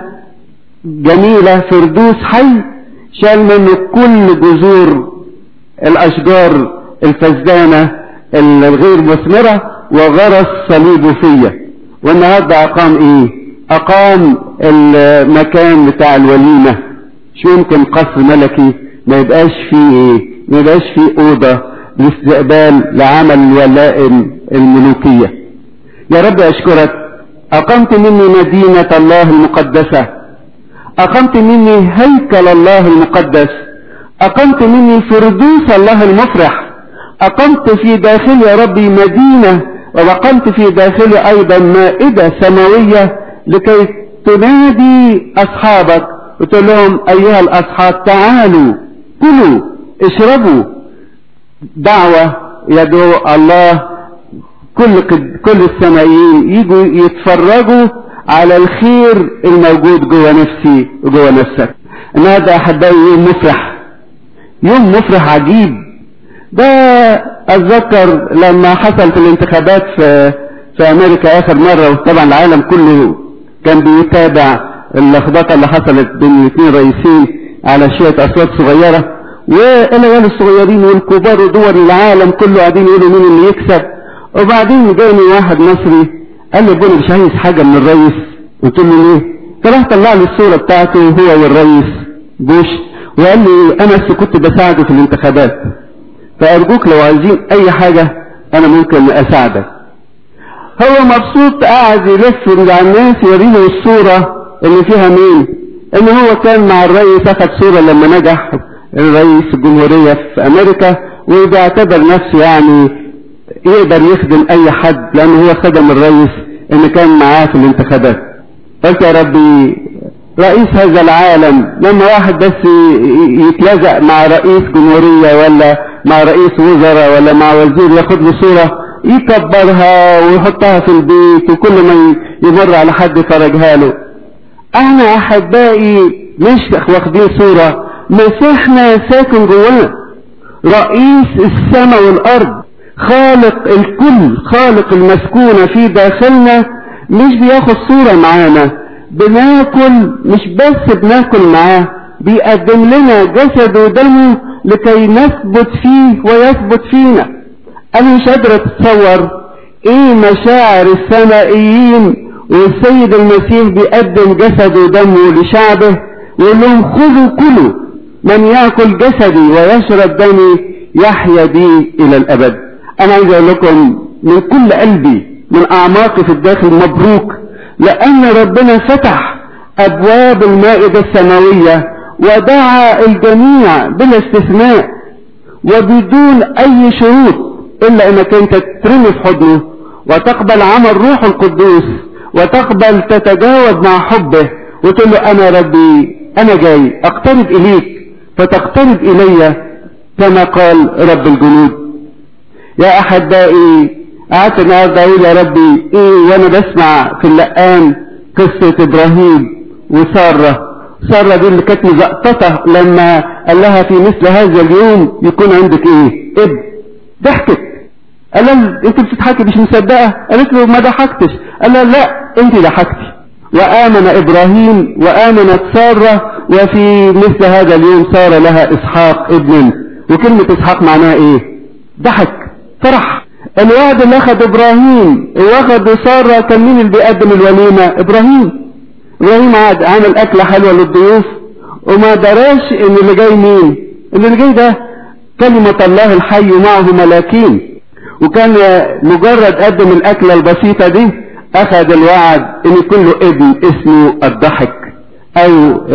جميلة فردوس حي شال منه كل جذور الاشجار الفزدانة الغير مثمرة وغرس صليبه فيا والنهاردة اقام ايه اقام المكان بتاع الوليمة شو يمكن قصر ملكي ما يبقاش فيه ايه ما يبقاش فيه اوضة لاستقبال لعمل الولائم الملوكية يا رب اشكرك اقمت مني مدينة الله المقدسة اقمت مني هيكل الله المقدس اقمت مني فردوس الله المفرح اقمت في داخلي يا ربي مدينة واقمت في داخلي ايضا مائدة سماوية لكي تنادي اصحابك وتقول لهم ايها الاصحاب تعالوا كلوا اشربوا دعوة يدعو الله كل كل السمائيين يجوا يتفرجوا على الخير الموجود جوه نفسي وجوه نفسك النهارده احبائي يوم مفرح يوم مفرح عجيب ده اتذكر لما حصلت الانتخابات في في امريكا اخر مره وطبعا العالم كله كان بيتابع اللخبطه اللي حصلت بين الاثنين رئيسين على شويه اصوات صغيره والعيال الصغيرين والكبار ودول العالم كله قاعدين يقولوا مين اللي يكسب وبعدين جاني واحد مصري قال لي ابونا مش عايز حاجه من الرئيس قلت له ليه؟ فراح طلع لي الصوره بتاعته هو والرئيس بوش وقال لي انا بس كنت بساعده في الانتخابات فارجوك لو عايزين اي حاجه انا ممكن اساعدك هو مبسوط قاعد يلف مع الناس يوريله الصوره اللي فيها مين ان هو كان مع الرئيس اخذ صوره لما نجح الرئيس الجمهورية في امريكا وبيعتبر نفسه يعني يقدر يخدم اي حد لانه هو خدم الرئيس ان كان معاه في الانتخابات قلت يا ربي رئيس هذا العالم لما واحد بس يتلزق مع رئيس جمهورية ولا مع رئيس وزراء ولا مع وزير ياخد له صورة يكبرها ويحطها في البيت وكل ما يمر على حد يفرجها له احنا احبائي مش واخدين صورة مسيحنا ساكن جوانا رئيس السماء والارض خالق الكل خالق المسكونة في داخلنا مش بياخد صورة معانا بناكل مش بس بناكل معاه بيقدم لنا جسد ودمه لكي نثبت فيه ويثبت فينا انا مش قادر اتصور ايه مشاعر السمائيين والسيد المسيح بيقدم جسد ودمه لشعبه ويقول لهم خذوا كلوا من ياكل جسدي ويشرب دمي يحيا بي الى الابد انا عايز اقول لكم من كل قلبي من اعماقي في الداخل مبروك لان ربنا فتح ابواب المائدة السماوية ودعا الجميع بلا استثناء وبدون اي شروط الا انك انت ترمي في حضنه وتقبل عمل روح القدوس وتقبل تتجاوب مع حبه وتقول له انا ربي انا جاي اقترب اليك فتقترب الي كما قال رب الجنود يا احبائي قعدت النهارده اقول يا ربي ايه وانا بسمع في اللقان قصه ابراهيم وساره ساره دي اللي كانت مزقططه لما قال لها في مثل هذا اليوم يكون عندك ايه ابن ضحكت قال لها انت بتضحكي مش مصدقه قالت له ما ضحكتش قال لها لا انت ضحكتي وامن ابراهيم وامنت ساره وفي مثل هذا اليوم صار لها اسحاق ابن وكلمه اسحاق معناها ايه ضحك فرح الوعد اللي اخذ ابراهيم واخد ساره كان مين اللي بيقدم الوليمه ابراهيم ابراهيم قعد عمل اكله حلوه للضيوف وما دراش ان اللي جاي مين ان اللي جاي ده كلمه الله الحي معه ملاكين وكان مجرد قدم الاكله البسيطه دي اخذ الوعد ان يكون له ابن اسمه الضحك او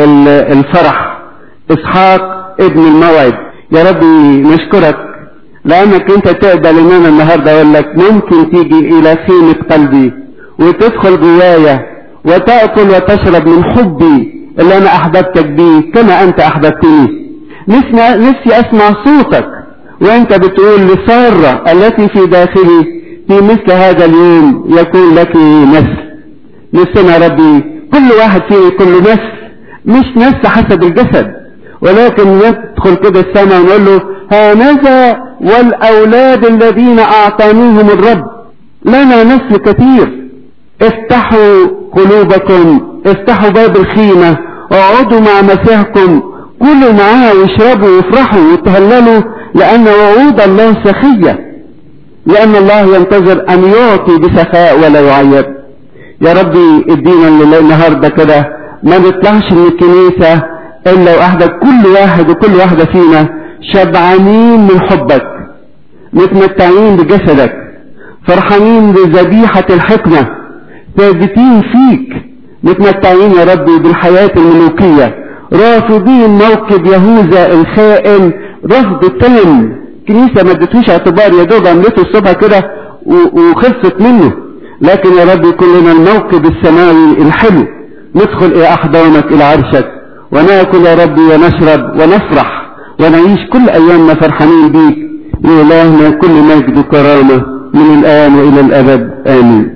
الفرح اسحاق ابن الموعد يا ربي نشكرك لانك انت تقبل ان انا النهارده اقول لك ممكن تيجي الى خيمه قلبي وتدخل جوايا وتاكل وتشرب من حبي اللي انا احببتك بيه كما انت احببتني نفسي اسمع صوتك وانت بتقول لساره التي في داخلي في مثل هذا اليوم يكون لك نسل نفسنا يا ربي كل واحد فينا يكون له نسل مش نسل حسب الجسد ولكن ندخل كده السماء ونقول له هانذا والأولاد الذين أعطانيهم الرب لنا نسل كثير افتحوا قلوبكم افتحوا باب الخيمة اقعدوا مع مسيحكم كلوا معاه واشربوا وافرحوا وتهللوا لأن وعود الله سخية لأن الله ينتظر أن يعطي بسخاء ولا يعيب يا ربي ادينا النهاردة كده ما نطلعش من الكنيسة إلا وأحدك كل واحد وكل واحدة فينا شبعانين من حبك متمتعين بجسدك فرحانين بذبيحة الحكمة ثابتين فيك متمتعين يا ربي بالحياة الملوكية رافضين موكب يهوذا الخائن رفض تام كنيسة ما ادتوش اعتبار يا دوب عملته الصبح كده وخلصت منه لكن يا رب يكون لنا الموكب السماوي الحلو ندخل الى احضانك الى عرشك وناكل يا ربي ونشرب ونفرح ونعيش كل ايامنا فرحانين بيك لإلهنا كل مجد وكرامة من الآن وإلى الأبد آمين